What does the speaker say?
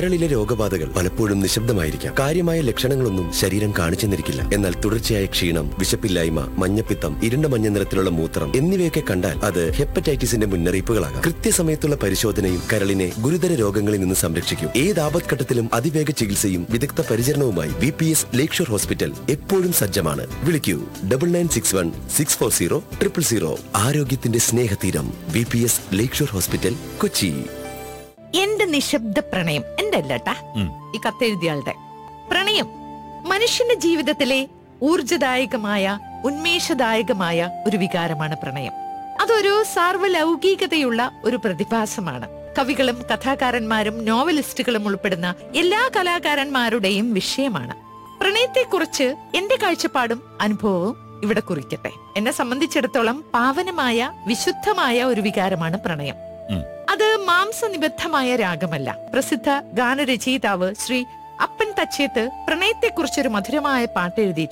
കരളിലെ രോഗബാധകൾ പലപ്പോഴും നിശബ്ദമായിരിക്കാം കാര്യമായ ലക്ഷണങ്ങളൊന്നും ശരീരം കാണിച്ചെന്നിരിക്കില്ല എന്നാൽ തുടർച്ചയായ ക്ഷീണം വിശപ്പില്ലായ്മ മഞ്ഞപ്പിത്തം ഇരുണ്ട മഞ്ഞ നിറത്തിലുള്ള മൂത്രം എന്നിവയൊക്കെ കണ്ടാൽ അത് ഹെപ്പറ്റൈറ്റിസിന്റെ മുന്നറിയിപ്പുകളാകാം കൃത്യസമയത്തുള്ള പരിശോധനയും കരളിനെ ഗുരുതര രോഗങ്ങളിൽ നിന്ന് സംരക്ഷിക്കും ഏത് ആപത്ഘട്ടത്തിലും അതിവേഗ ചികിത്സയും വിദഗ്ധ പരിചരണവുമായി V P S Lakeshore hospital എപ്പോഴും സജ്ജമാണ് വിളിക്കൂ double nine six one six four zero triple zero ആരോഗ്യത്തിന്റെ സ്നേഹതീരം വി പി എസ് ലേക്ഷോർ ഹോസ്പിറ്റൽ കൊച്ചി എന്റെ നിശബ്ദ പ്രണയം എന്റെ അല്ലട്ടാ ഈ കത്തെഴുതിയാളുടെ പ്രണയം മനുഷ്യന്റെ ജീവിതത്തിലെ ഊർജദായകമായ ഉന്മേഷദായകമായ ഒരു വികാരമാണ് പ്രണയം അതൊരു സാർവലൗകികതയുള്ള ഒരു പ്രതിഭാസമാണ് കവികളും കഥാകാരന്മാരും നോവലിസ്റ്റുകളും ഉൾപ്പെടുന്ന എല്ലാ കലാകാരന്മാരുടെയും വിഷയമാണ് പ്രണയത്തെക്കുറിച്ച് എന്റെ കാഴ്ചപ്പാടും അനുഭവവും ഇവിടെ കുറിക്കട്ടെ എന്നെ സംബന്ധിച്ചിടത്തോളം പാവനമായ വിശുദ്ധമായ ഒരു വികാരമാണ് പ്രണയം അത് മാംസനിബദ്ധമായ രാഗമല്ല പ്രസിദ്ധ ഗാനരചയിതാവ് ശ്രീ അപ്പൻ തച്ചേത്ത് പ്രണയത്തെക്കുറിച്ചൊരു മധുരമായ പാട്ട് എഴുതിയിട്ടുണ്ട്